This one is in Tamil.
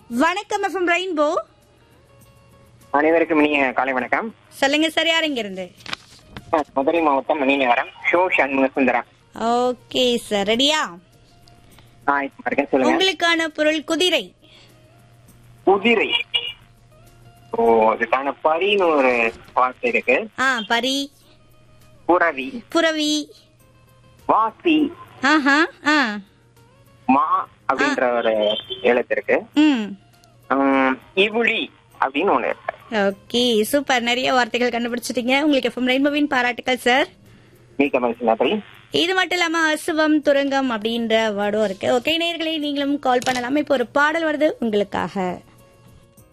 வணக்கம் எஃப்எம் ரெயின்போ அனைவருக்கும் இனிய காலை வணக்கம் சொல்லுங்க சார் யார் இங்க இருந்து மதுரை மாவட்டம் மணிநகரம் ஷோ சண்முக சுந்தரம் ஓகே சார் ரெடியா ஆ இப்ப இருக்கேன் சொல்லுங்க உங்களுக்கான பொருள் குதிரை குதிரை ஓ அதுக்கான பரின்னு ஒரு வார்த்தை இருக்கு ஆ பரி புறவி புறவி வாசி ஆஹா ஆ மா அப்படின்ற ஒரு எழுத்து இருக்கு ம் உம், இவுளி அப்படின்னு ஒண்ணு இருக்கு ஓகே சூப்பர் நிறைய வார்த்தைகள் கண்டுபிடிச்சிட்டீங்க உங்களுக்கு எஃப்எம் ரெயின்போவின் பாராட்டுக்கள் சார் மிக்க மகிழ்ச்சி நன்றி இது மட்டும் இல்லாம அசுவம் துரங்கம் அப்படின்ற வேர்டும் இருக்கு ஓகே நேயர்களே நீங்களும் கால் பண்ணலாம் இப்போ ஒரு பாடல் வருது உங்களுக்காக